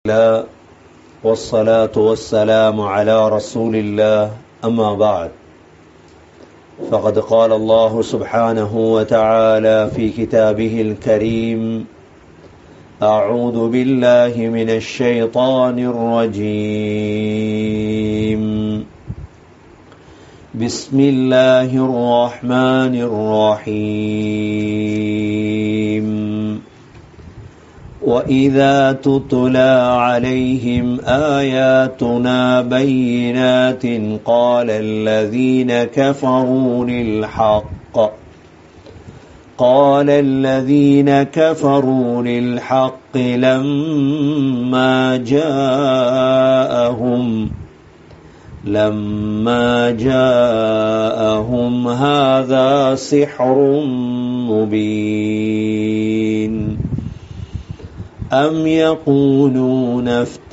الله والصلاة والسلام على رسول الله أما بعد فقد قال الله سبحانه وتعالى في كتابه الكريم أعوذ بالله من الشيطان الرجيم بسم الله الرحمن الرحيم وإذا تتلى عليهم آياتنا بينات قال الذين كفروا للحق قال الذين كفروا للحق لما جاءهم لما جاءهم هذا سحر مبين أم يقولون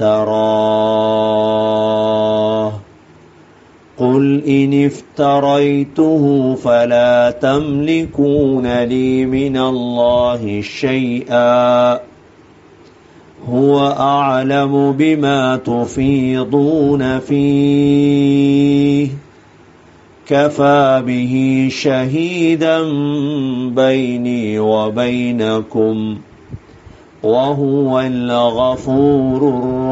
افتراه قل إن افتريته فلا تملكون لي من الله شيئا هو أعلم بما تفيضون فيه كفى به شهيدا بيني وبينكم وهو الغفور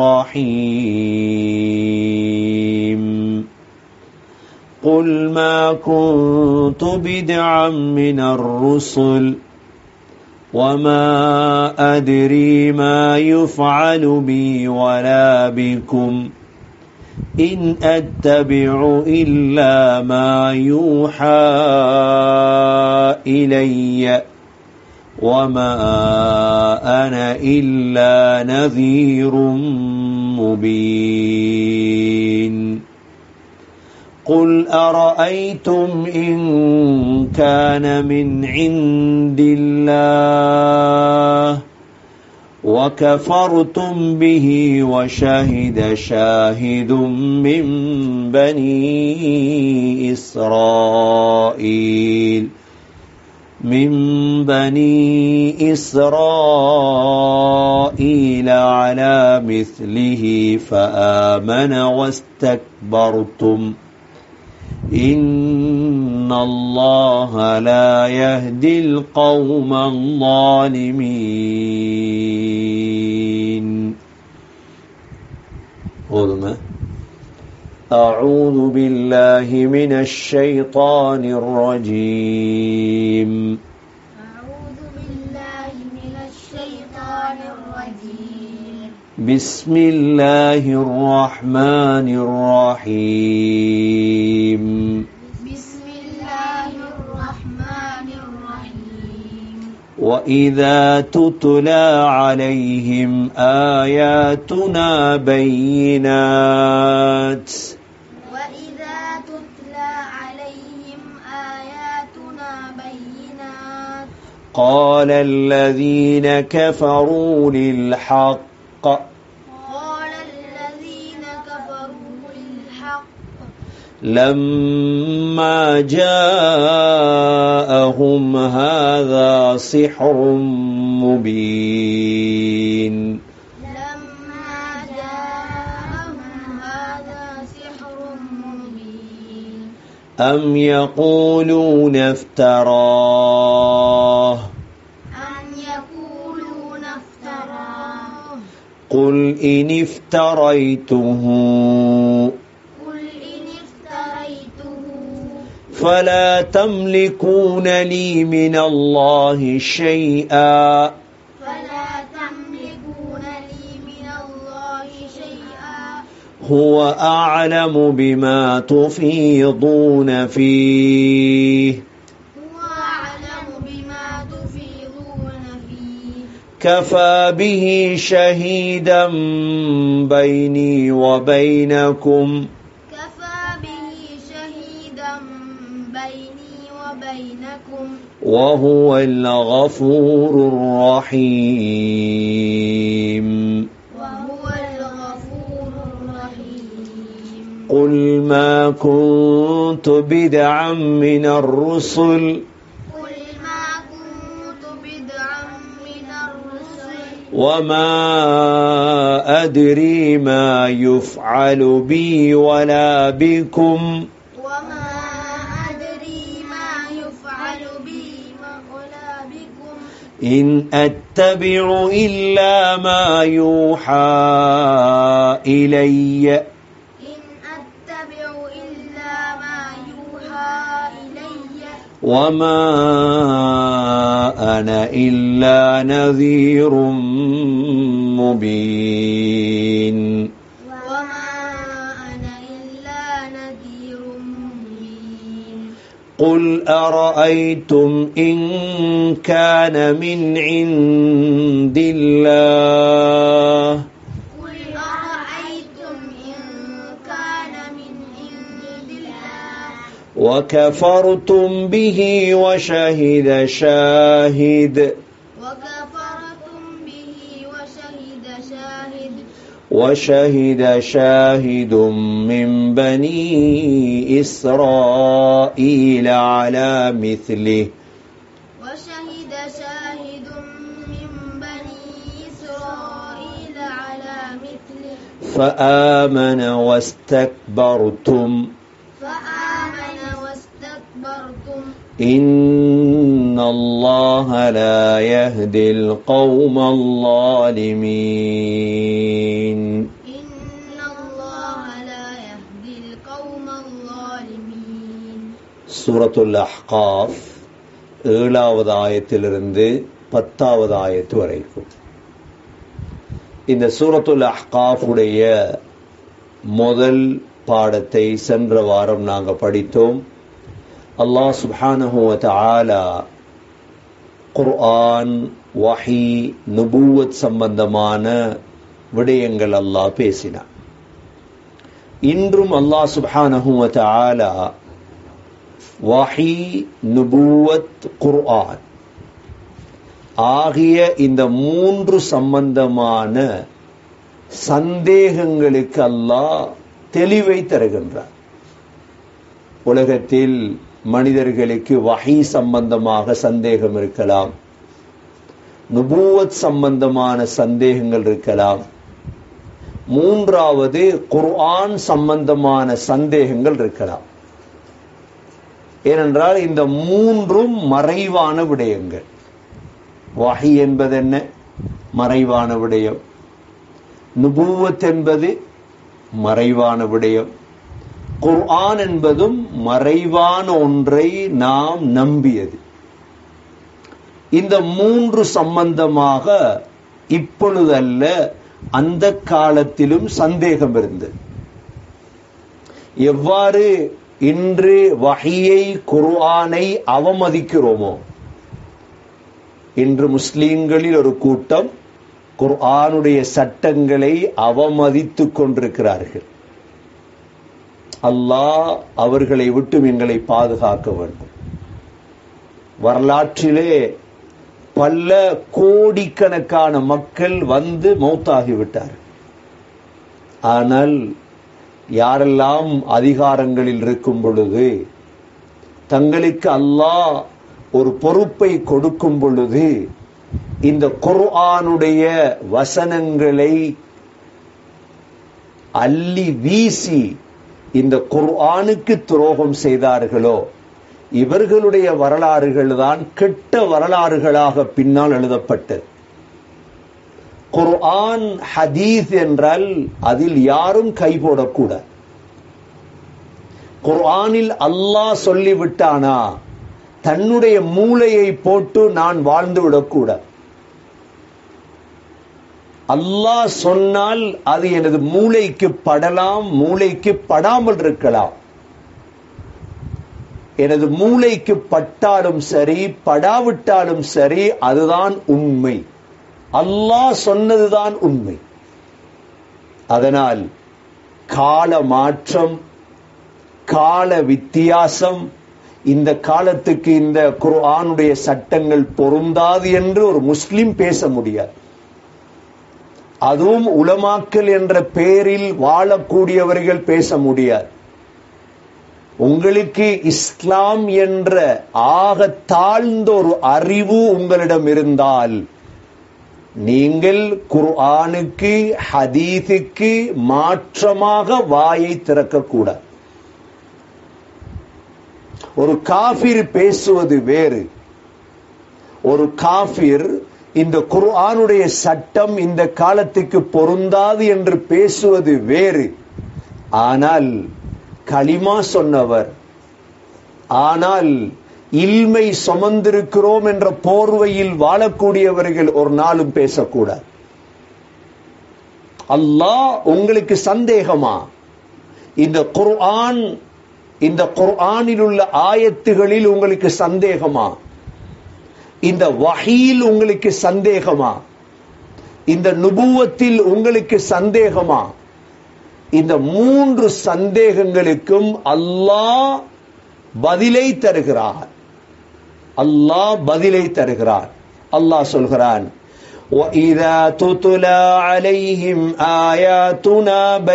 الرحيم قل ما كنت بدعا من الرسل وما أدري ما يفعل بي ولا بكم إن أتبع إلا ما يوحى إليّ وما أنا إلا نذير مبين قل أرأيتم إن كان من عند الله وكفرتم به وشهد شاهد من بني إسرائيل من بني إسرائيل على مثله فآمن واستكبرتم إن الله لا يهدي القوم الظالمين قولنا أعوذ بالله من الشيطان الرجيم أعوذ بالله من الشيطان الرجيم بسم الله الرحمن الرحيم بسم الله الرحمن الرحيم وإذا تتلى عليهم آياتنا بينات وإذا تتلى عليهم آياتنا بينات قال الذين كفروا للحق قال الذين كفروا للحق لما جاءهم هذا سحر مبين لما جاءهم هذا سحر مبين أم يقولون افتراه أم يقولون افتراه قل إن افتريته قل إن افتريته فلا تملكون لي من الله شيئا فلا تملكون لي من الله شيئا هو أعلم بما تفيضون فيه هو أعلم بما تفيضون فيه كفى به شهيدا بيني وبينكم كفى به شهيدا بيني وبينكم وهو الغفور الرحيم وهو الغفور الرحيم قل ما كنت بدعا من الرسل قل ما كنت بدعا من الرسل وما أدري ما يفعل بي ولا بكم وما أدري ما يفعل بي ولا بكم إن أتبع إلا ما يوحى إلي إن أتبع إلا ما يوحى إلي وما أنا إلا نذير مبين وما أنا إلا نذير مبين قل أرأيتم إن كان من عند الله قل أرأيتم إن كان من عند الله وكفرتم به وشهد شاهد وكفرتم به وشهد شاهد وشهد شاهد من بني إسرائيل على مثله وشهد شاهد من بني إسرائيل على مثله فآمن واستكبرتم فآمن واستكبرتم إن الله لا يهدي القوم الظالمين إن الله لا يهدي القوم الظالمين சூரத்துல் அஹ்காஃப் ஏழாவது ஆயத்திலிருந்து பத்தாவது ஆயத்து வரைக்கும் இந்த சூரத்துல் அஹ்காஃப் உடைய முதல் பாடத்தை சென்ற வாரம் நாங்கள் படித்தோம் அல்லாஹ் சுப்ஹானஹு வ தஆலா குர்ஆன் வஹி நுபுவத் சம்பந்தமான விடயங்கள் அல்லாஹ் பேசினான் இன்றும் அல்லாஹ் சுப்ஹானஹு வ தஆலா வஹி நுபுவத் குர்ஆன் ஆகிய இந்த மூன்று சம்பந்தமான சந்தேகங்களுக்கு அல்லாஹ் தெளிவை தருகின்றார் உலகத்தில் மனிதர்களுக்கு வஹி சம்பந்தமாக சந்தேகம் இருக்கலாம் நுபுவத் சம்பந்தமான சந்தேகங்கள் இருக்கலாம் மூன்றாவது குர்ஆன் சம்பந்தமான சந்தேகங்கள் இருக்கலாம் ஏனென்றால் இந்த மூன்றும் மறைவான விடயங்கள் வஹி என்பது என்ன மறைவான விடயம் நுபுவத் என்பது மறைவான விடயம் குர்ஆன் என்பதும் மறைவான ஒன்றை நாம் நம்பியது இந்த மூன்று சம்பந்தமாக இப்பொழுதல்ல அந்த காலத்திலும் சந்தேகம் இருந்தது எவ்வாறு இன்று வஹியை குர்ஆனை அவமதிக்கிறோமோ இன்று முஸ்லிம்களில் ஒரு கூட்டம் குர்ஆனுடைய சட்டங்களை அவமதித்துக் கொண்டிருக்கிறார்கள் அல்லாஹ் அவர்களை விட்டும் எங்களை பாதுகாக்க வேண்டும் வரலாற்றிலே பல கோடிக்கணக்கான மக்கள் வந்து மௌத்தாகிவிட்டார் ஆனால் யாரெல்லாம் அதிகாரங்களில் இருக்கும் பொழுது தங்களுக்கு அல்லாஹ் ஒரு பொறுப்பை கொடுக்கும் பொழுது இந்த குர்ஆனுடைய வசனங்களை அள்ளி வீசி இந்த குர்ஆனுக்கு துரோகம் செய்தார்களோ இவர்களுடைய வரலாறுகள் தான் கெட்ட வரலாறுகளாக பின்னால் எழுதப்பட்டது குர்ஆன் ஹதீஸ் என்றால் அதில் யாரும் கை போடக்கூடாது குர்ஆனில் அல்லாஹ் சொல்லிவிட்டானா தன்னுடைய மூளையை போட்டு நான் வாழ்ந்து விடக்கூடாது அல்லாஹ் சொன்னால் அது எனது மூளைக்கு படலாம் மூளைக்கு படாமல் இருக்கலாம் எனது மூளைக்கு பட்டாலும் சரி படாவிட்டாலும் சரி அதுதான் உண்மை அல்லாஹ் சொன்னதுதான் உண்மை அதனால் கால மாற்றம் கால வித்தியாசம் இந்த காலத்துக்கு இந்த குர்ஆனுடைய சட்டங்கள் பொருந்தாது என்று ஒரு முஸ்லிம் பேச முடியாது அதுவும் உலமாக்கல் என்ற பெயரில் வாழக்கூடியவர்கள் பேச முடியாது உங்களுக்கு இஸ்லாம் என்ற ஆக தாழ்ந்த ஒரு அறிவு உங்களிடம் இருந்தால் நீங்கள் குர்ஆனுக்கு ஹதீஸுக்கு மாற்றமாக வாயை திறக்கக்கூடாது ஒரு காஃபிர் பேசுவது வேறு ஒரு காஃபிர் இந்த குர்ஆனுடைய சட்டம் இந்த காலத்துக்கு பொருந்தாது என்று பேசுவது வேறு ஆனால் களிமா சொன்னவர் ஆனால் இல்மை சுமந்திருக்கிறோம் என்ற போர்வையில் வாழக்கூடியவர்கள் ஒரு நாளும் பேசக்கூடாது அல்லாஹ் உங்களுக்கு சந்தேகமா இந்த குர்ஆன் இந்த குர்ஆனில் உள்ள ஆயத்துகளில் உங்களுக்கு சந்தேகமா இந்த வஹீல் உங்களுக்கு சந்தேகமா இந்த நுபுவத்தில் உங்களுக்கு சந்தேகமா இந்த மூன்று சந்தேகங்களுக்கும் அல்லாஹ் பதிலை தருகிறார் அல்லாஹ் பதிலை தருகிறார் அல்லாஹ் சொல்கிறான் وَإِذَا تُتْلَى عَلَيْهِمْ آيَاتُنَا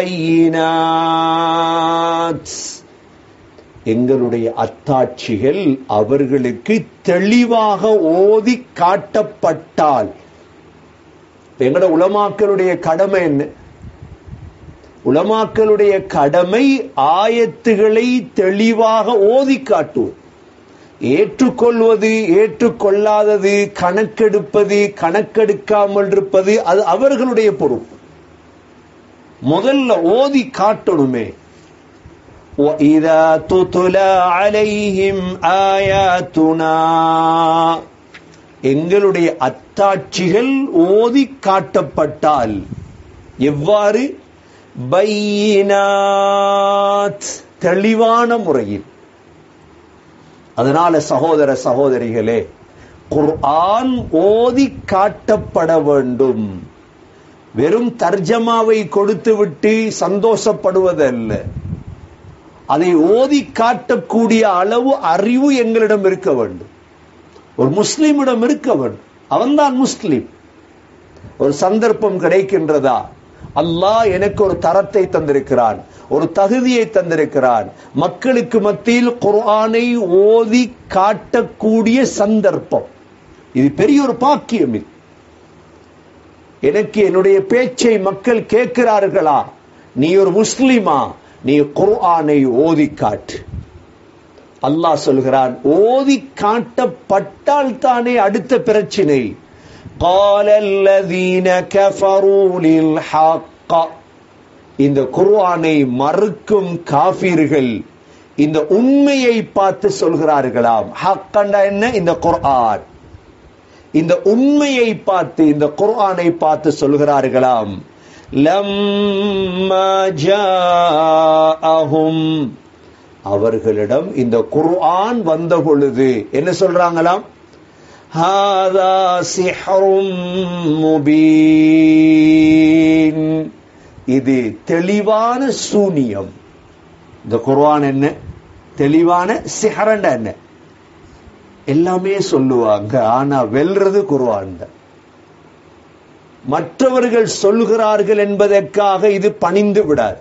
بَيِّنَاتٍ எங்களுடைய அத்தாட்சிகள் அவர்களுக்கு தெளிவாக ஓதி காட்டப்பட்டால் எங்களோட உலமாக்களுடைய கடமை என்ன உலமாக்களுடைய கடமை ஆயத்துகளை தெளிவாக ஓதி காட்டுவது ஏற்றுக்கொள்வது ஏற்றுக்கொள்ளாதது கணக்கெடுப்பது கணக்கெடுக்காமல் இருப்பது அது அவர்களுடைய பொறுப்பு முதல்ல ஓதி காட்டணுமே وَإِذَا تُتْلَى عَلَيْهِمْ آيَاتُنَا எங்களுடைய அத்தாட்சிகள் ஓதி காட்டப்பட்டால் எவ்வாறு பையினாத் தெளிவான முறையில் அதனால சகோதர சகோதரிகளே குர்ஆன் ஓதி காட்டப்பட வேண்டும் வெறும் தர்ஜமாவை கொடுத்துவிட்டு சந்தோஷப்படுவதல்ல அதை ஓதி காட்டக்கூடிய அளவு அறிவு எங்களிடம் இருக்க வேண்டும் ஒரு முஸ்லிமிடம் இருக்க வேண்டும் அவன்தான் முஸ்லிம் ஒரு சந்தர்ப்பம் கிடைக்கின்றதா அல்லாஹ் எனக்கு ஒரு தரத்தை தந்திருக்கிறான் ஒரு தகுதியை தந்திருக்கிறான் மக்களுக்கு மத்தியில் குர்ஆனை ஓதி காட்டக்கூடிய சந்தர்ப்பம் இது பெரிய ஒரு பாக்கியம் இது எனக்கு என்னுடைய பேச்சை மக்கள் கேட்கிறார்களா நீ ஒரு முஸ்லிமா நீ குர்ஆனை ஓதி காட்டு அல்லாஹ் சொல்கிறான் ஓதி காட்டப்பட்டால் தானே அடுத்த பிரச்சினை قال الذين كفروا للحق இந்த குர்ஆனை மறுக்கும் காஃபிர்கள் இந்த உண்மையை பார்த்து சொல்கிறார்களாம் ஹக்கண்டா என்ன இந்த குர்ஆன் இந்த உண்மையை பார்த்து இந்த குர்ஆனை பார்த்து சொல்கிறார்களாம் லம்மா ஜாஅஹும் அவர்களிடம் இந்த குர்ஆன் வந்த பொழுது என்ன சொல்றாங்களாம் ஹாதா சிஹரும் முபீன் இது தெளிவான சூனியம் இந்த குர்ஆன் என்ன தெளிவான சிஹரண்ட என்ன எல்லாமே சொல்லுவாங்க ஆனா வெல்றது குர்ஆன் தான் மற்றவர்கள் சொல்லுகிறார்கள் என்பதற்காக இது பணிந்து விடாது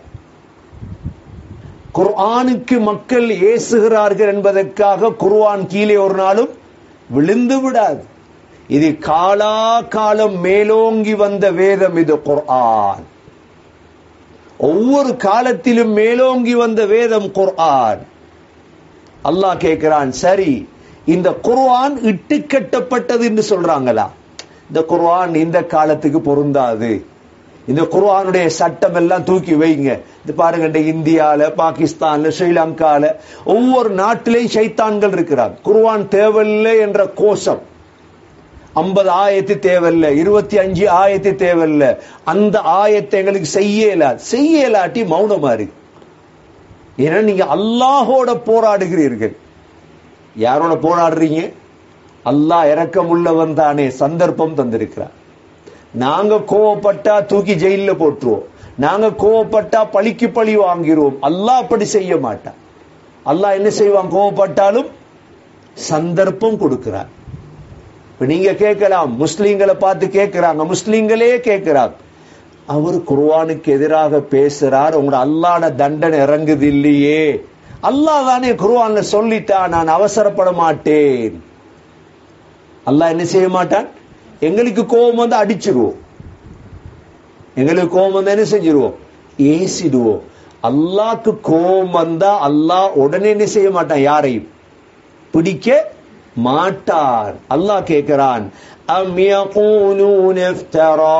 குர்ஆனுக்கு மக்கள் ஏசுகிறார்கள் என்பதற்காக குர்ஆன் கீழே ஒரு நாளும் விழுந்து விடாது இது காலா காலம் மேலோங்கி வந்த வேதம் இது குர்ஆன் ஒவ்வொரு காலத்திலும் மேலோங்கி வந்த வேதம் குர்ஆன் அல்லாஹ் கேட்கிறான் சரி இந்த குர்ஆன் இட்டு கட்டப்பட்டது என்று சொல்றாங்களா இந்த குர்ஆன் இந்த காலத்துக்கு பொருந்தாது இந்த குர்ஆனுடைய சட்டம் எல்லாம் தூக்கி வைங்க இது பாருங்க இந்த இந்தியால பாகிஸ்தான்ல ஸ்ரீலங்கால ஒவ்வொரு நாட்டிலையும் சைத்தான்கள் இருக்கிறாங்க குர்ஆன் தேவையில்லை என்ற கோஷம் ஐம்பது ஆயத்து தேவையில்ல இருபத்தி அஞ்சு ஆயத்து தேவையில்ல அந்த ஆயத்தை எங்களுக்கு செய்யல செய்யலாட்டி மௌனமா இருக்கு ஏன்னா நீங்க அல்லாஹோட போராடுகிறீர்கள் யாரோட போராடுறீங்க அல்லாஹ் இறக்கம் உள்ளவன் தானே சந்தர்ப்பம் தந்திருக்கிறார் நாங்க கோவப்பட்டா தூக்கி ஜெயில போட்டுருவோம் நாங்க கோவப்பட்டா பழிக்கு பழி வாங்கிடுவோம் அல்லாஹ் அப்படி செய்ய மாட்டான் அல்லாஹ் என்ன செய்வான் கோவப்பட்டாலும் சந்தர்ப்பம் கொடுக்கிறார் இப்ப நீங்க கேட்கலாம் முஸ்லீம்களை பார்த்து கேட்கிறாங்க முஸ்லீம்களே கேட்கிறாங்க அவர் குர்ஆனுக்கு எதிராக பேசுறார் உங்களோட அல்லாட தண்டனை இறங்குது இல்லையே அல்லாஹ் தானே குர்ஆன்ல சொல்லிட்டா நான் அவசரப்பட மாட்டேன் அல்லாஹ் என்ன செய்ய மாட்டான் எங்களுக்கு கோபம் வந்து அடிச்சிருவோம் எங்களுக்கு கோபம் வந்து என்ன செஞ்சிருவோம் ஏசிடுவோம் அல்லாஹ்க்கு கோபம் வந்தா அல்லாஹ் உடனே என்ன செய்ய மாட்டான் யாரையும் பிடிக்க மாட்டான் அல்லாஹ் கேட்கிறான் அம் யகூலூன இஃப்தரா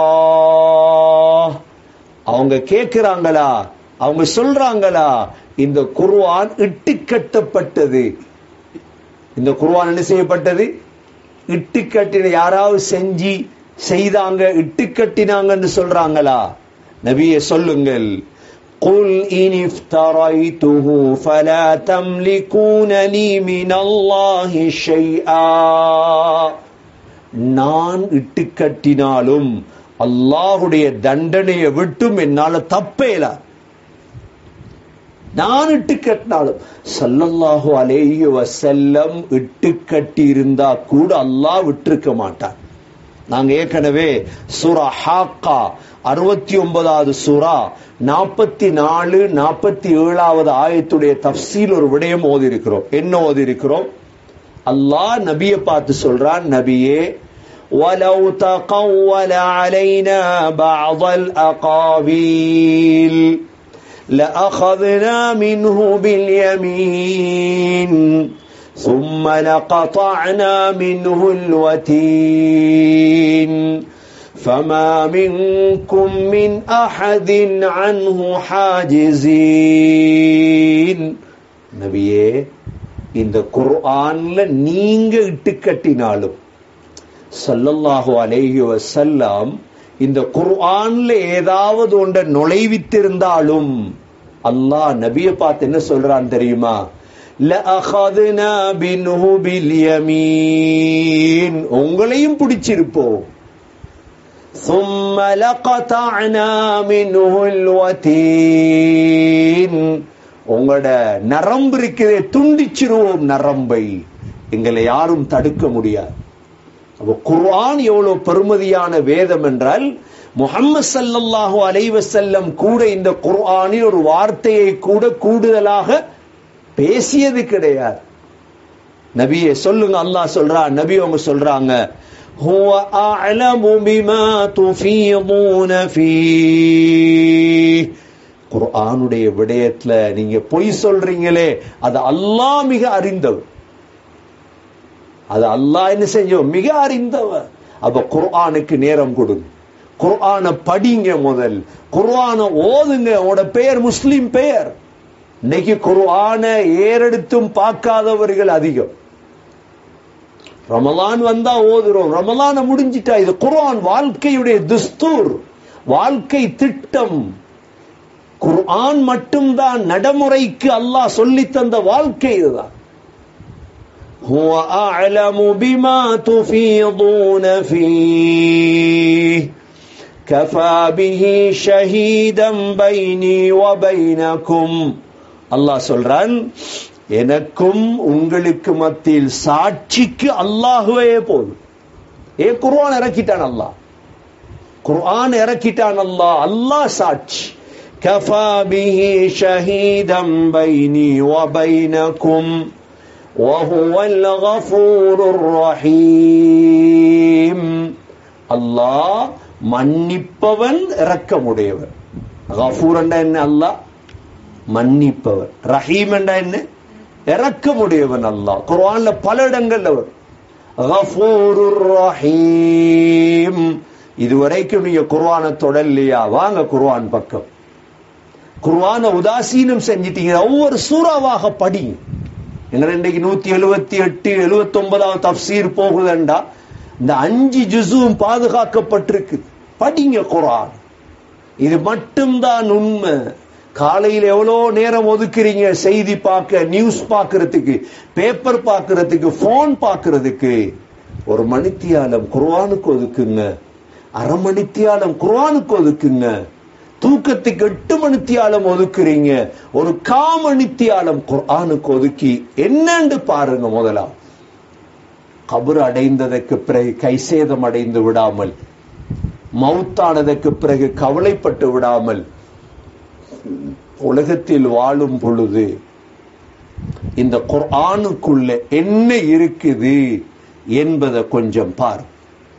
அவங்க கேக்குறாங்களா அவங்க சொல்றாங்களா இந்த குர்ஆன் இட்டுக்கட்டப்பட்டது இந்த குர்ஆன் என்ன செய்யப்பட்டது இட்டுக்கட்டின யாராவது செஞ்சு செய்தாங்க இட்டுக்கட்டினாங்கன்னு சொல்றாங்களா நபியே சொல்லுங்கள் قل إن افتريته فلا تملكون لي من الله شيئا நான் இட்டுக்கட்டினாலும் அல்லாஹுடைய தண்டனையை விட்டும் என்னால தப்பேல நான் இட்டு கட்டினாலும் சல்லல்லாஹு அலேஹி வசல்லம் இட்டு கட்டி இருந்தா கூட அல்லாஹ் விட்டிருக்க மாட்டான் நாங்க ஏற்கனவே சூரா ஹாக்கா அறுபத்தி ஒன்பதாவது சூரா நாற்பத்தி நாலு நாற்பத்தி ஏழாவது ஆயத்துடைய தப்சீல் ஒரு விடயம் ஓதி இருக்கிறோம் என்ன ஓதி இருக்கிறோம் அல்லாஹ் நபியை பார்த்து சொல்றான் நபியே ولو تقول علينا بعض الأقاويل لأخذنا منه باليمين ثم لقطعنا منه الوتين فما منكم من أحد عنه حاجزين நபியே இந்த குர்ஆன்ல நீங்க இட்டுக்கட்டினாலும் சல்லல்லாஹு அலைஹி வஸல்லம் இந்த குர்ஆன்ல ஏதாவது ஒன்றை நுழைவித்திருந்தாலும் அல்லாஹ் நபியை பார்த்து என்ன சொல்றான் தெரியுமா லஅഖذنا منه باليمين உங்களையும் பிடிச்சிருப்போம் ثم لقطعنا منه الوتين உங்களோட நரம்பு இருக்கிறதே துண்டிச்சிருவோம் நரம்பை எங்களை யாரும் தடுக்க முடியாது அப்ப குர்ஆன் எவ்வளவு பெருமதியான வேதம் என்றால் முகம்மது சல்லல்லாஹு அலைவசல்லம் கூட இந்த குர்ஆனில் ஒரு வார்த்தையை கூட கூடுதலாக பேசியது கிடையாது நபியே சொல்லுங்க அல்லாஹ் சொல்றா நபி அவங்க சொல்றாங்க هو أعلم بما تفيضون فيه குர்ஆனுடைய விடயத்துல நீங்க பொய் சொல்றீங்களே அது அல்லாஹ் மிக அறிந்தவர் அது அல்லாஹ் என்ன செஞ்சோம் மிக அறிந்தவர் அப்ப குர்ஆனுக்கு நேரம் கொடுங்க குர்ஆனை படிங்க முதல் குர்ஆனை ஓதுங்க உங்களோட பெயர் முஸ்லிம் பெயர் இன்னைக்கு குர்ஆனை ஏறெடுத்தும் பார்க்காதவர்கள் அதிகம் ரமலான் வந்தா ஓதுறோம் ரமலான முடிஞ்சிட்டா இது குர்ஆன் வாழ்க்கையுடைய துஸ்தூர் வாழ்க்கை திட்டம் குர்ஆன் மட்டும்தான் நடைமுறைக்கு அல்லாஹ் சொல்லி தந்த வாழ்க்கை இதுதான் هو أعلم بما تفيضون فيه كفى به شهيدا بيني وبينكم அல்லாஹ் சொல்றான் எனக்கும் உங்களுக்கு மத்தியில் சாட்சிக்கு அல்லாஹுவே போதும் ஏ குர்ஆன் இறக்கிட்டான் அல்லாஹ் குர்ஆன் இறக்கிட்டான் அல்லாஹ் அல்லாஹ் சாட்சி كفى به شهيدا بيني وبينكم وهو الغفور الرحيم அல்லாஹ் மன்னிப்பவன் இரக்கமுடையவன் கஃபூர் என்றா என்ன அல்லாஹ் மன்னிப்பவன் ரஹீம் என்றா என்ன இரக்கமுடையவன் அல்லாஹ் குர்ஆன்ல பல இடங்கள்ல வரும் கஃபூருர் ரஹீம் இதுவரைக்கும் நீங்க குர்ஆனை தொடரலையா வாங்க குர்ஆன் பக்கம் குர்ஆனை உதாசீனம் செஞ்சிட்டீங்க ஒவ்வொரு சூறாவாக படிங்க எங்க இன்றைக்கு நூத்தி எழுபத்தி எட்டு எழுபத்தி ஒன்பதாவது தப்சீர் போகுதுண்டா இந்த அஞ்சு ஜுசுவும் பாதுகாக்கப்பட்டிருக்கு படிங்க குரான் இது மட்டும்தான் உண்மை காலையில் எவ்வளோ நேரம் ஒதுக்குறீங்க செய்தி பார்க்க நியூஸ் பார்க்கறதுக்கு பேப்பர் பார்க்கறதுக்கு போன் பார்க்கறதுக்கு ஒரு மணித்தியாலம் குர்ஆனுக்கு ஒதுக்குங்க அரை மணித்தியாலம் குர்ஆனுக்கு ஒதுக்குங்க தூக்கத்துக்கு எட்டு மணித்தியாலம் ஒதுக்குறீங்க ஒரு காமணித்தியாலம் குர்ஆனுக்கு ஒதுக்கி என்னன்னு பாருங்க முதலாம் கபர் அடைந்ததற்கு பிறகு கைசேதம் அடைந்து விடாமல் மவுத்தானதற்கு பிறகு கவலைப்பட்டு விடாமல் உலகத்தில் வாழும் பொழுது இந்த குர்ஆனுக்குள்ள என்ன இருக்குது என்பதை கொஞ்சம் பார்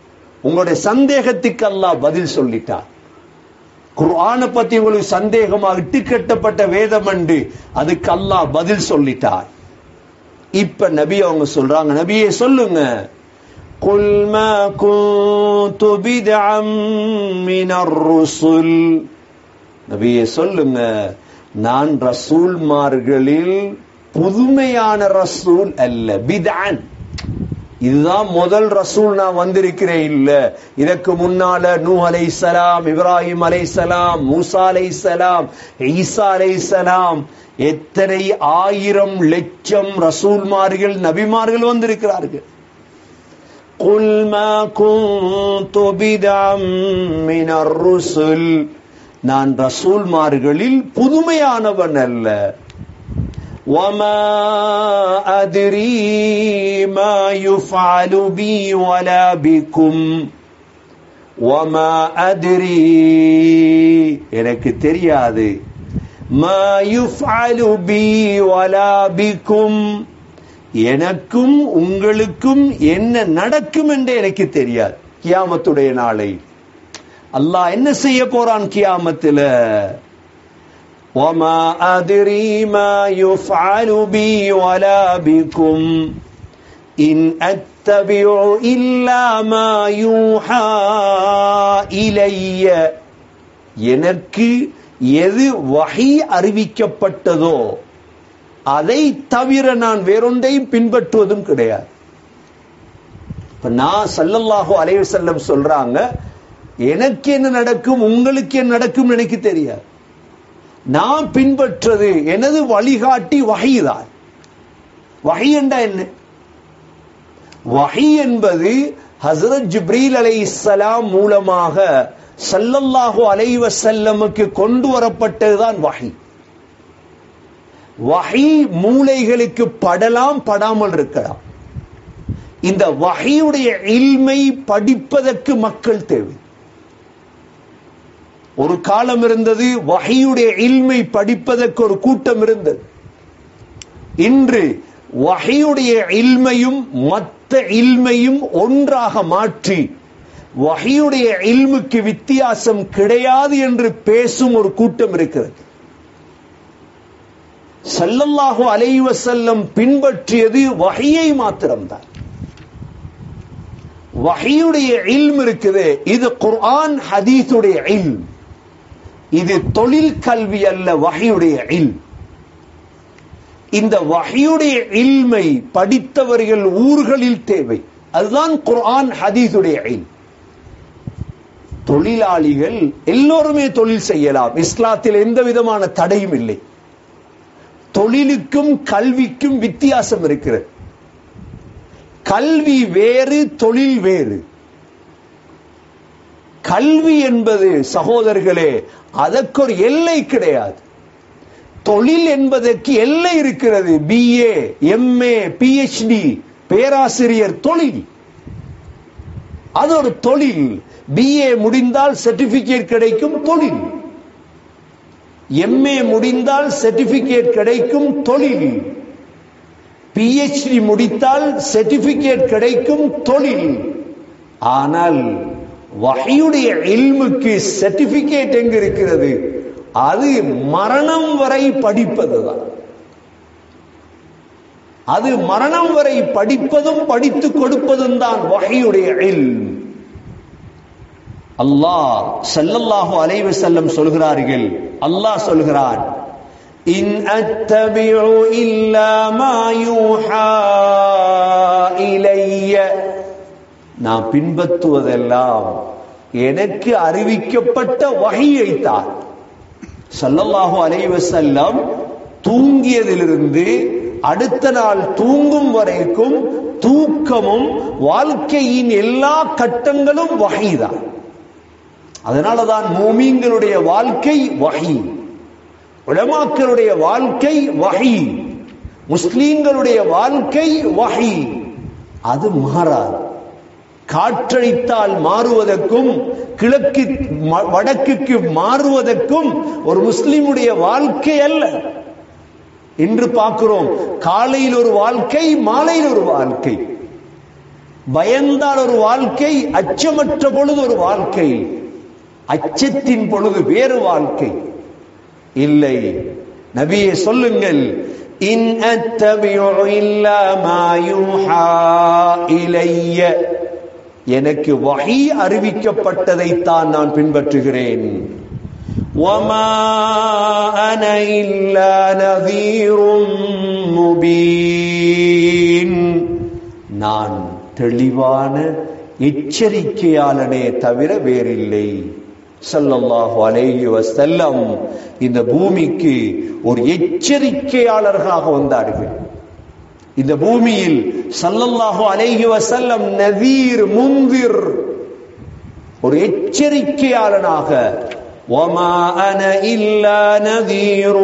உங்களுடைய சந்தேகத்துக்கு அல்லாஹ் பதில் சொல்லிட்டார் குர்ஆனை பத்தி உங்களுக்கு சந்தேகமா இட்டு கட்டப்பட்ட வேதம் அண்டு அதுக்கு அல்லாஹ் பதில் சொல்லிட்டார் இப்ப நபி அவங்க சொல்றாங்க நபியே சொல்லுங்க قل ما كنت بدعا من الرسل நபியே சொல்லுங்க நான் ரசூல்மார்களில் புதுமையான ரசூல் அல்ல பிதான் இதுதான் முதல் ரசூல் நான் வந்திருக்கிறேன் இல்ல இதற்கு முன்னால நூ அலைசலாம் இப்ராஹிம் அலைசலாம் மூசா அலைசலாம் ஈசா அலைசலாம் எத்தனை ஆயிரம் லட்சம் ரசூல்மார்கள் நபிமார்கள் வந்திருக்கிறார்கள் قل ما كنت بدعا من الرسل நான் ரசூல்மார்களில் புதுமையானவன் அல்ல وما أدري ما يفعل بي ولا بكم وما أدري எனக்கு தெரியாது ما يفعل بي ولا بكم எனக்கும் உங்களுக்கும் என்ன நடக்கும் என்று எனக்கு தெரியாது கியாமத்துடைய நாளை அல்லாஹ் என்ன செய்ய போறான் கியாமத்துல وما أدري ما يفعل بي ولا بكم إن أتبع إلا ما يوحى إلي எனக்கு எது வகை அறிவிக்கப்பட்டதோ அதை தவிர நான் வேறொன்றையும் பின்பற்றுவதும் கிடையாது இப்ப நான் சல்லல்லாஹு அலைஹி வஸல்லம் சொல்றாங்க எனக்கு என்ன நடக்கும் உங்களுக்கு என்ன நடக்கும் எனக்கு தெரியாது நான் பின்பற்றது எனது வழிகாட்டி வகைதான் வகை என்றா என்ன வகை என்பது ஹசரத் ஜிப்ரீல் அலை இஸ்லாம் மூலமாக சல்லல்லாஹு அலைஹி வஸல்லமுக்கு கொண்டு வரப்பட்டதுதான் வகை வகை மூளைகளுக்கு படலாம் படாமல் இருக்கலாம் இந்த வகையுடைய இல்மை படிப்பதற்கு மக்கள் தேவை ஒரு காலம் இருந்தது வகையுடைய இல்மை படிப்பதற்கு ஒரு கூட்டம் இருந்தது இன்று வகையுடைய இல்மையும் மற்ற இல்மையும் ஒன்றாக மாற்றி வகையுடைய இல்முக்கு வித்தியாசம் கிடையாது என்று பேசும் ஒரு கூட்டம் இருக்கிறது சல்லல்லாஹு அலைஹி வஸல்லம் பின்பற்றியது வகையை மாத்திரம்தான் வகையுடைய இல்ம் இருக்குது இது குர்ஆன் ஹதீஸுடைய இல்ம் இது தொழில் கல்வி அல்ல வகையுடைய இல் இந்த வகையுடைய இல்மை படித்தவர்கள் ஊர்களில் தேவை அதுதான் குர்ஆன் ஹதீஸுடைய இல் தொழிலாளிகள் எல்லோருமே தொழில் செய்யலாம் இஸ்லாத்தில் எந்த விதமான தடையும் இல்லை தொழிலுக்கும் கல்விக்கும் வித்தியாசம் இருக்கிறது கல்வி வேறு தொழில் வேறு கல்வி என்பது சகோதரர்களே அதற்கு ஒரு எல்லை கிடையாது தொழில் என்பதற்கு எல்லை இருக்கிறது பிஏ எம்ஏ பிஹெச்டி பேராசிரியர் தொழில் அது ஒரு தொழில் பிஏ முடிந்தால் சர்டிபிகேட் கிடைக்கும் தொழில் எம்ஏ முடிந்தால் சர்டிபிகேட் கிடைக்கும் தொழில் பிஹெச்டி முடித்தால் சர்டிபிகேட் கிடைக்கும் தொழில் ஆனால் வகையுடைய இல்முக்கு சர்டிபிகேட் எங்க இருக்கிறது அது மரணம் வரை படிப்பதுதான் அது மரணம் வரை படிப்பதும் படித்து கொடுப்பதும் தான் வகையுடைய இல் அல்லாஹ் ஸல்லல்லாஹு அலைஹி வஸல்லம் சொல்கிறார்கள் அல்லாஹ் சொல்கிறான் இன் அத்தபிஉ இல்லா மா யூஹா இலைய நான் பின்பற்றுவதெல்லாம் எனக்கு அறிவிக்கப்பட்ட வகையைத்தான் ஸல்லல்லாஹு அலைஹி வஸல்லம் தூங்கியதிலிருந்து அடுத்த நாள் தூங்கும் வரைக்கும் தூக்கமும் வாழ்க்கையின் எல்லா கட்டங்களும் வகைதான் அதனாலதான் மூமீன்களுடைய வாழ்க்கை வகை உலமாக்களுடைய வாழ்க்கை வகை முஸ்லீம்களுடைய வாழ்க்கை வகை அது மாறாது காற்றடித்தால் மாறுவதற்கும் கிழக்கு ம- வடக்குக்கு மாறுவதற்கும் ஒரு முஸ்லிமுடைய வாழ்க்கை அல்ல இன்று பார்க்கிறோம் காலையில் ஒரு வாழ்க்கை மாலையில் ஒரு வாழ்க்கை பயந்தால் ஒரு வாழ்க்கை அச்சமற்ற பொழுது ஒரு வாழ்க்கை அச்சத்தின் பொழுது வேறு வாழ்க்கை இல்லை நபியே சொல்லுங்கள் இன் அத்தபிஉ இல்லா மா யூஹா இலைய எனக்கு வஹி அறிவிக்கப்பட்டதைத்தான் நான் பின்பற்றுகிறேன் وما أنا إلا نذير مبين நான் தெளிவான எச்சரிக்கையாளனே தவிர வேறில்லை ஸல்லல்லாஹு அலைஹி வஸல்லம் இந்த பூமிக்கு ஒரு எச்சரிக்கையாளர்களாக வந்தார்கள் இந்த பூமியில் ஸல்லல்லாஹு அலைஹி வஸல்லம் நதீர் முன்திர் ஒரு எச்சரிக்கையாளனாக وما أنا إلا نذير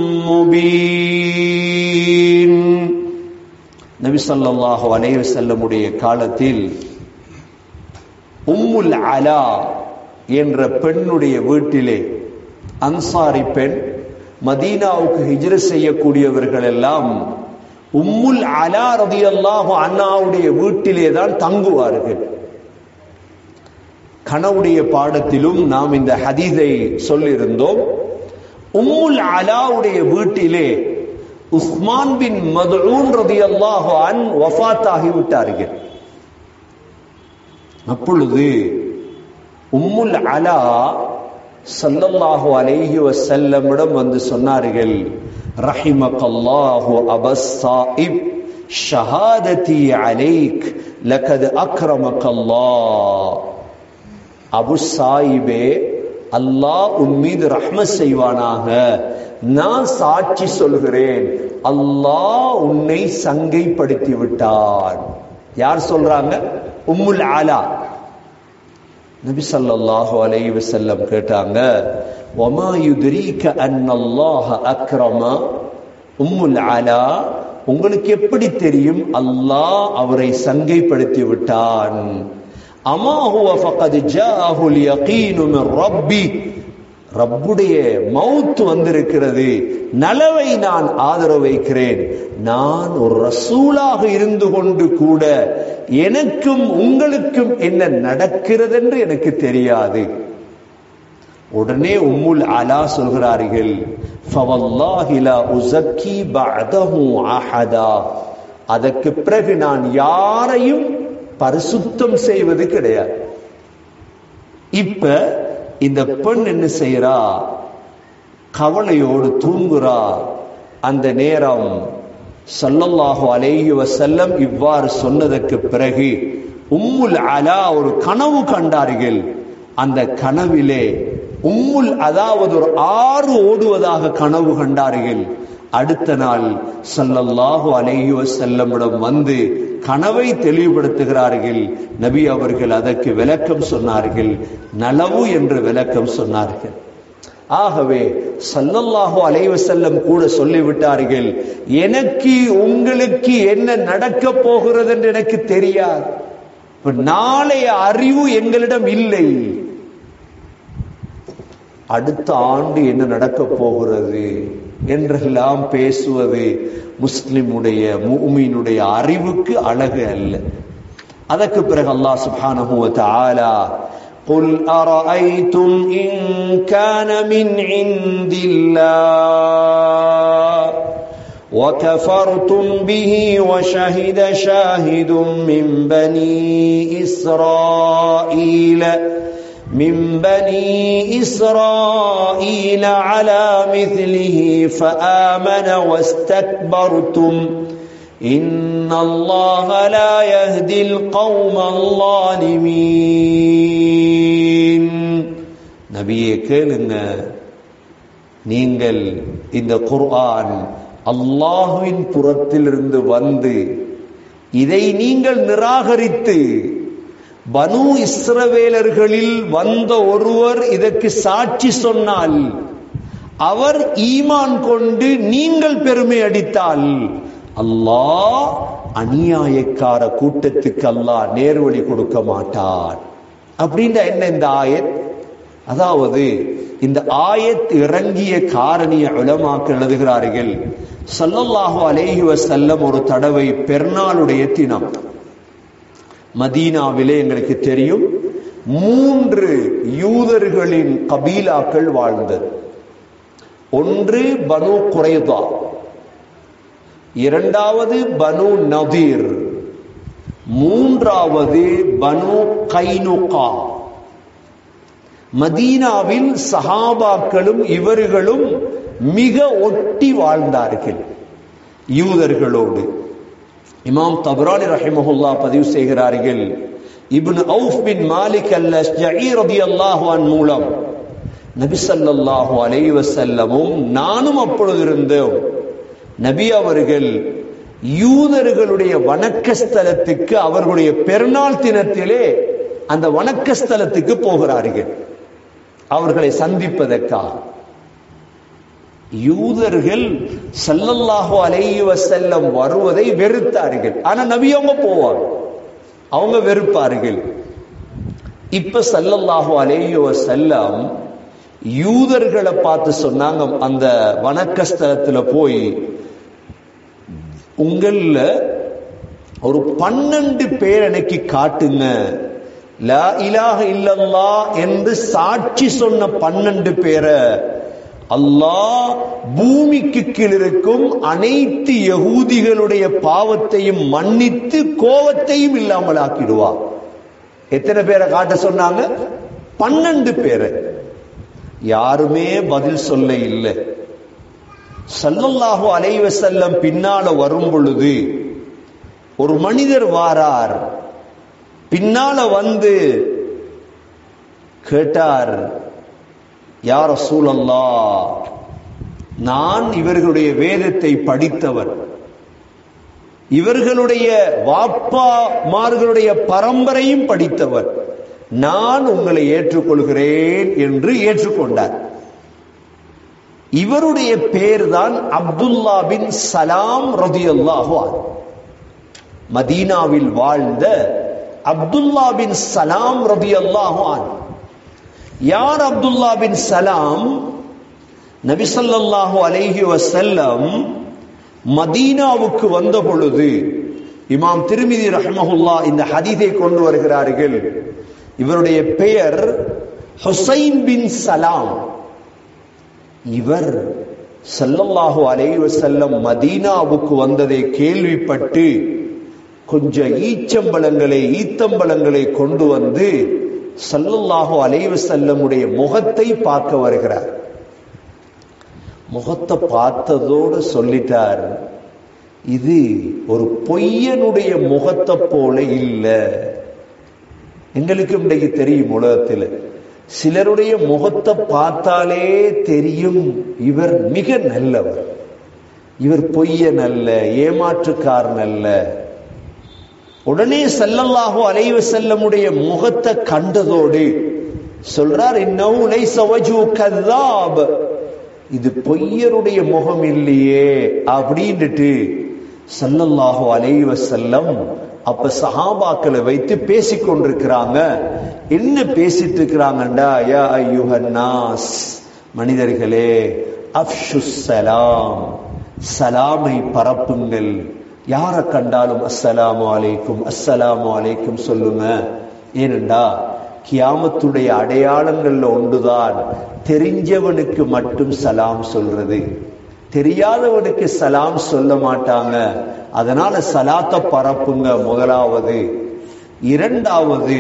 مبين நபி ஸல்லல்லாஹு அலைஹி வஸல்லமுடைய காலத்தில் உம்முல் அலா என்ற பெண்ணுடைய வீட்டிலே அன்சாரி பெண் மதீனாவுக்கு ஹிஜ்ர செய்யக்கூடியவர்கள் எல்லாம் உம்முல் அலா ரதியல்லாஹு அண்ணாவுடைய வீட்டிலே தான் தங்குவார்கள் கனவுடைய பாடத்திலும் நாம் இந்த ஹதீஸை சொல்லியிருந்தோம் உம்முல் அலாவுடைய வீட்டிலே உஸ்மான் பின் மதுஊன் ரதியல்லாஹு அன் வஃபாத் ஆகிவிட்டார்கள் அப்பொழுது உம்முல் அலா சல்லல்லாஹு அலைஹி வஸல்லமிடம் வந்து சொன்னார்கள் ரஹிமக்கல்லாஹு அபஸ்ஸாயிப் ஷஹாததி அலைக் லகத் அக்ரமக்கல்லாஹ் அபு சாயிபே அல்லாஹ் உன் மீது ரஹ்ம செய்வானாக நான் சாட்சி சொல்கிறேன் அல்லாஹ் உன்னை சங்கைப்படுத்தி விட்டான் யார் சொல்றாங்க உம்முல் ஆலா நபி ஸல்லல்லாஹு அலைஹி வஸல்லம் கேட்டாங்க வமா யுத்ரீக அன்னல்லாஹ அக்ரம உம்முல் ஆலா உங்களுக்கு எப்படி தெரியும் அல்லாஹ் அவரை சங்கைப்படுத்தி விட்டான் அமா ஹுவ ஃபகத் ஜாஅஹுல் யகீனு மின் ரப்பி ரப்புடைய மவுத் வந்திருக்கிறது நலவை நான் ஆதரவு வைக்கிறேன் நான் ஒரு ரசூலாக இருந்து கொண்டு கூட எனக்கும் உங்களுக்கும் என்ன நடக்கிறது என்று எனக்கு தெரியாது உடனே உம்முல் அலா சொல்கிறார்கள் ஃபவல்லாஹி லா உஸக்கி பஅதஹு அஹதா அதற்கு பிறகு நான் யாரையும் பரிசுத்தம் செய்வது கிடையாது இப்ப இந்த பெண் என்ன செய்யறா கவலையோடு தூங்குறா அந்த நேரம் சல்லல்லாஹு அலைஹி வஸல்லம் இவ்வாறு சொன்னதற்கு பிறகு உம்முல் அலா ஒரு கனவு கண்டார்கள் அந்த கனவிலே உம்முல் அதாவது ஒரு ஆறு ஓடுவதாக கனவு கண்டார்கள் அடுத்த நாள் சல்லல்லாஹு அலைஹி வஸல்லமிடம் வந்து கனவை தெளிவுபடுத்துகிறார்கள் நபி அவர்கள் அதற்கு விளக்கம் சொன்னார்கள் நலவு என்று விளக்கம் சொன்னார்கள் ஆகவே சல்லல்லாஹு அலைஹி வஸல்லம் கூட சொல்லிவிட்டார்கள் எனக்கு உங்களுக்கு என்ன நடக்க போகிறது என்று எனக்கு தெரியாது இப்ப நாளைய அறிவு எங்களிடம் இல்லை அடுத்த ஆண்டு என்ன நடக்க போகிறது என்றெல்லாம் பேசுவது முஸ்லிமுடைய மூமியினுடைய அறிவுக்கு அழகு அல்ல அதற்கு பிறகு அல்லாஹ் சுப்ஹானஹு வ தஆலா قل أرأيتم إن كان من عند الله وكفرتم به وشهد شاهد من بني إسرائيل من بني إسرائيل على مثله فآمن واستكبرتم إن الله لا يهدي القوم الظالمين நபியே கேளுங்க நீங்கள் இந்த குர்ஆன் அல்லாஹுவின் புறத்திலிருந்து வந்து இதை நீங்கள் நிராகரித்து பனு இஸ்ரவேலர்களில் வந்த ஒருவர் இதற்கு சாட்சி சொன்னால் அவர் ஈமான் கொண்டு நீங்கள் பெருமை அடித்தால் அல்லாஹ் அநியாயக்கார கூட்டத்துக்கு அல்லாஹ் நேர்வழி கொடுக்க மாட்டான் அப்படின்ற என்ன இந்த ஆயத் அதாவது இந்த ஆயத் இறங்கிய காரணிய உலமாக்கு எழுதுகிறார்கள் சல்லல்லாஹு அலைஹி வஸல்லம் ஒரு தடவை பெருநாளுடைய தினம் மதீனாவிலே எங்களுக்கு தெரியும் மூன்று யூதர்களின் கபீலாக்கள் வாழ்ந்தது ஒன்று பனு குறைதா இரண்டாவது பனு நதீர் மூன்றாவது பனு கைனுகா மதீனாவில் சஹாபாக்களும் இவர்களும் மிக ஒட்டி வாழ்ந்தார்கள் யூதர்களோடு இமாம் தபரானி ரஹிமஹுல்லா பதிவு செய்கிறார்கள் இப்னு அவுஃப் பின் மாலிக் அல்ல ரலியல்லாஹு அன் மூலம் நபி ஸல்லல்லாஹு அலைஹி வஸல்லமும் நானும் அப்பொழுது இருந்தோம் நபி அவர்கள் யூதர்களுடைய வணக்க ஸ்தலத்துக்கு அவர்களுடைய பெருநாள் தினத்திலே அந்த வணக்க ஸ்தலத்துக்கு போகிறார்கள் அவர்களை சந்திப்பதற்காக யூதர்கள் சல்லல்லாஹு அலைஹி வஸல்லம் வருவதை வெறுத்தார்கள் ஆனா நபி அவங்க போவாங்க அவங்க வெறுப்பார்கள் இப்ப சல்லல்லாஹு அலைஹி வஸல்லம் யூதர்களை பார்த்து சொன்னாங்க அந்த வணக்க ஸ்தலத்துல போய் உங்கள ஒரு பன்னெண்டு பேர் எனக்கு காட்டுங்க லா இலாஹ இல்லல்லா என்று சாட்சி சொன்ன பன்னெண்டு பேரை அல்லாஹ் பூமிக்கு கீழ் இருக்கும் அனைத்து யகூதிகளுடைய பாவத்தையும் மன்னித்து கோவத்தையும் இல்லாமல் ஆக்கிடுவார் எத்தனை பேரை காட்ட சொன்னாங்க பன்னெண்டு பேரை யாருமே பதில் சொல்ல இல்லை சல்லல்லாஹு அலைவ செல்லம் பின்னால வரும் பொழுது ஒரு மனிதர் வாரார் பின்னால வந்து கேட்டார் யார் சூழல்லா நான் இவர்களுடைய வேதத்தை படித்தவர் இவர்களுடைய வாப்பாமார்களுடைய பரம்பரையும் படித்தவர் நான் உங்களை ஏற்றுக்கொள்கிறேன் என்று ஏற்றுக்கொண்டார் இவருடைய பேர் தான் அப்துல்லா பின் சலாம் ரதியல்லாஹு மதீனாவில் வாழ்ந்த அப்துல்லா பின் சலாம் ரதியல்லாஹு யார் அப்துல்லா பின் சலாம் நபிசல்லாஹு அலைஹி வசல்லம் மதீனாவுக்கு வந்த பொழுது இமாம் திருமிதி ரஹமஹுல்லா இந்த ஹதீதை கொண்டு வருகிறார்கள் இவருடைய பெயர் ஹுசைன் பின் சலாம் இவர் சல்லல்லாஹு அலைஹி வஸல்லம் மதீனாவுக்கு வந்ததை கேள்விப்பட்டு கொஞ்சம் ஈச்சம்பழங்களை ஈத்தம்பழங்களை கொண்டு வந்து சல்லல்லாஹு அலைஹி வஸல்லமுடைய முகத்தை பார்க்க வருகிறார் முகத்தை பார்த்ததோடு சொல்லிட்டார் இது ஒரு பொய்யனுடைய முகத்தை போல இல்லை எங்களுக்கு இன்றைக்கு தெரியும் உலகத்தில் சிலருடைய முகத்தை பார்த்தாலே தெரியும் இவர் மிக நல்லவர் இவர் பொய்யன் அல்ல ஏமாற்றுக்காரன் அல்ல உடனே செல்லல்லாஹோ அலைவ செல்லமுடைய முகத்தை கண்டதோடு சொல்றார் இன்னும் சவஜு கதாப் இது பொய்யருடைய முகம் இல்லையே அப்படின்ட்டு சல்லல்லாஹோ அலைவ செல்லம் அப்ப சஹாபாக்களை வைத்து பேசிக் கொண்டிருக்கிறாங்க என்ன பேசிட்டு இருக்கிறாங்கண்டா யா ஐயுஹன்னாஸ் மனிதர்களே அப்ஷு சலாம் சலாமை பரப்புங்கள் யார கண்டாலும் அஸ்ஸலாமு அலைக்கும் அஸ்ஸலாமு அலைக்கும் சொல்லுங்க ஏனெண்டா கியாமத்துடைய அடையாளங்கள்ல ஒன்றுதான் தெரிஞ்சவனுக்கு மட்டும் சலாம் சொல்றது தெரியாதவனுக்கு சலாம் சொல்ல மாட்டாங்க அதனால சலாத்த பரப்புங்க முதலாவது இரண்டாவது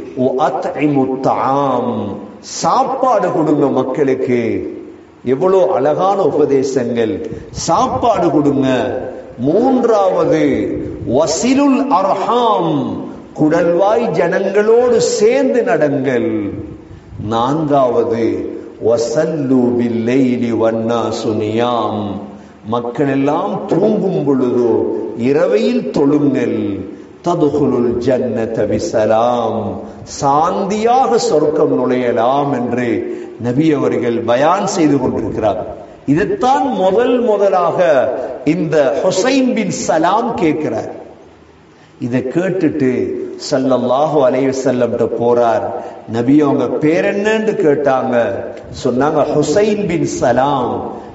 சாப்பாடு கொடுங்க மக்களுக்கு எவ்வளவு அழகான உபதேசங்கள் சாப்பாடு கொடுங்க மூன்றாவது வசிலுல் அர்ஹாம் குடல்வாய் ஜனங்களோடு சேர்ந்து நடங்கள் நான்காவது வசல்லு பில்லைலி வண்ணா சுனியாம் மக்கள் எல்லாம் தூங்கும் பொழுதோ இரவையில் தொழுங்கள் ததுகுலுல் ஜன்னத பிசலாம் சாந்தியாக சொர்க்கம் நுழையலாம் என்று நபி அவர்கள் பயான் செய்து கொண்டிருக்கிறார் இதைத்தான் முதல் முதலாக இந்த ஹுசைன் பின் சலாம் கேட்கிறார் இதை கேட்டுட்டு சல்லல்லாஹு அலைஹி வஸல்லம் போறார் நபி அவங்க பேர் என்னன்னு கேட்டாங்க சொன்னாங்க ஹுசைன் பின் சலாம்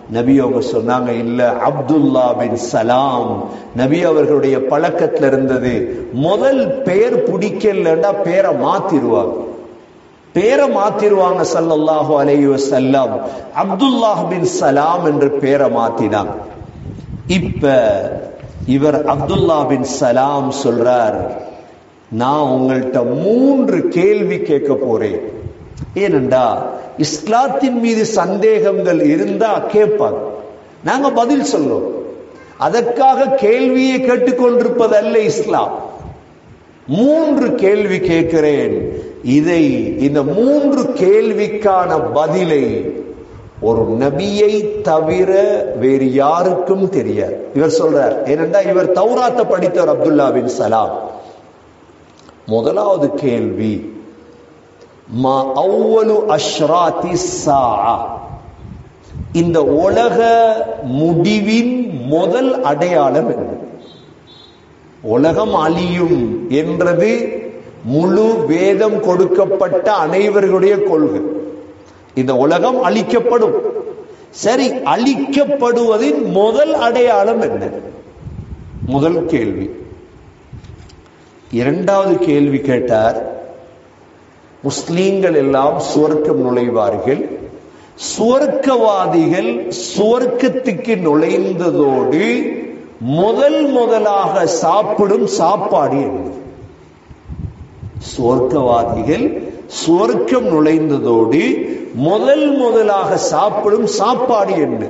நபி அவங்க சொன்னாங்க இல்ல அப்துல்லா பின் சலாம் நபி அவர்களுடைய பழக்கத்துல இருந்தது முதல் பெயர் பிடிக்கலன்னா பேரை மாத்திருவாங்க பேரை மாத்திருவாங்க சல்லல்லாஹு அலைஹி வஸல்லம் அப்துல்லாஹ் பின் சலாம் என்று பேரை மாத்தினாங்க இப்ப இவர் அப்துல்லா பின் சலாம் சொல்றார் நான் உங்கள்கிட்ட மூன்று கேள்வி கேட்க போறேன் ஏனென்றா இஸ்லாத்தின் மீது சந்தேகங்கள் இருந்தா கேட்பாங்க நாங்க பதில் சொல்றோம் அதற்காக கேள்வியை கேட்டுக்கொண்டிருப்பதல்ல இஸ்லாம் மூன்று கேள்வி கேட்கிறேன் இதை இந்த மூன்று கேள்விக்கான பதிலை ஒரு நபியை தவிர வேறு யாருக்கும் தெரியாது இவர் சொல்றார் ஏனென்றா இவர் தௌராத்த படித்தவர் அப்துல்லா பின் சலாம் முதலாவது கேள்வி மா அவ்வளு அஷ்ராத்தி சாஆ இந்த உலக முடிவின் முதல் அடையாளம் என்ன உலகம் அழியும் என்றது முழு வேதம் கொடுக்கப்பட்ட அனைவர்களுடைய கொள்கை இந்த உலகம் அழிக்கப்படும் சரி அழிக்கப்படுவதின் முதல் அடையாளம் என்ன முதல் கேள்வி இரண்டாவது கேள்வி கேட்டார் முஸ்லீம்கள் எல்லாம் சுவர்க்கம் நுழைவார்கள் சுவர்க்கவாதிகள் சுவர்க்கத்துக்கு நுழைந்ததோடு முதல் முதலாக சாப்பிடும் சாப்பாடு என்ன சுவர்க்கவாதிகள் சுவர்க்கம் நுழைந்ததோடு முதல் முதலாக சாப்பிடும் சாப்பாடு என்ன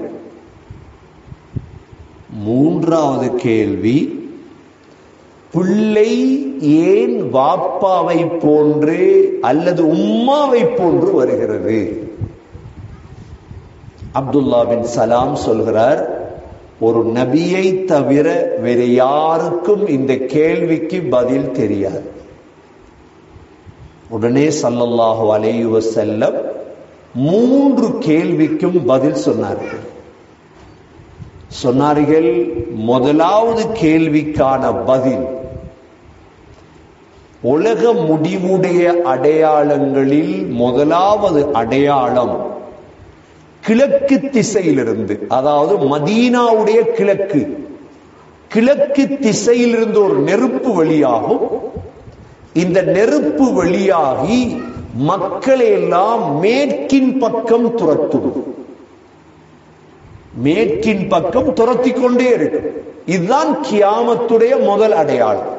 மூன்றாவது கேள்வி பிள்ளை ஏன் வாப்பாவை போன்று அல்லது உம்மாவை போன்று வருகிறது அப்துல்லா பின் சலாம் சொல்கிறார் ஒரு நபியை தவிர வேற யாருக்கும் இந்த கேள்விக்கு பதில் தெரியாது உடனே சல்லல்லாஹு அலைஹி வஸல்லம் மூன்று கேள்விக்கும் பதில் சொன்னார்கள் சொன்னார்கள் முதலாவது கேள்விக்கான பதில் உலக முடிவுடைய அடையாளங்களில் முதலாவது அடையாளம் கிழக்கு திசையிலிருந்து அதாவது மதீனாவுடைய கிழக்கு கிழக்கு திசையிலிருந்து ஒரு நெருப்பு வெளியாகும் இந்த நெருப்பு வெளியாகி மக்களை எல்லாம் மேற்கின் பக்கம் துரத்தும் மேற்கின் பக்கம் துரத்தி கொண்டே இருக்கும் இதுதான் கியாமத்துடைய முதல் அடையாளம்